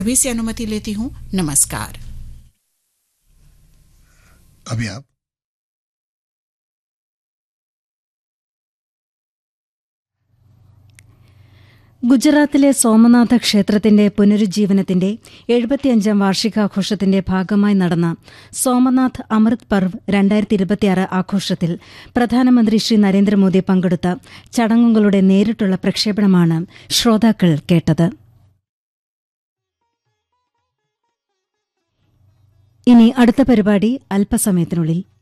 अभी से अनुमति लेती हूँ नमस्कार अभी आप ഗുജറാത്തിലെ സോമനാഥ ക്ഷേത്രത്തിന്റെ പുനരുജ്ജീവനത്തിന്റെ എഴുപത്തിയഞ്ചാം വാർഷികാഘോഷത്തിന്റെ ഭാഗമായി നടന്ന സോമനാഥ് അമൃത് പർവ് രണ്ടായിരത്തി ഇരുപത്തിയാറ് ആഘോഷത്തിൽ പ്രധാനമന്ത്രി ശ്രീ നരേന്ദ്രമോദി പങ്കെടുത്ത ചടങ്ങുകളുടെ നേരിട്ടുള്ള പ്രക്ഷേപണമാണ് ശ്രോതാക്കൾ കേട്ടത് ഇനി അടുത്ത പരിപാടി അല്പസമയത്തിനുള്ളിൽ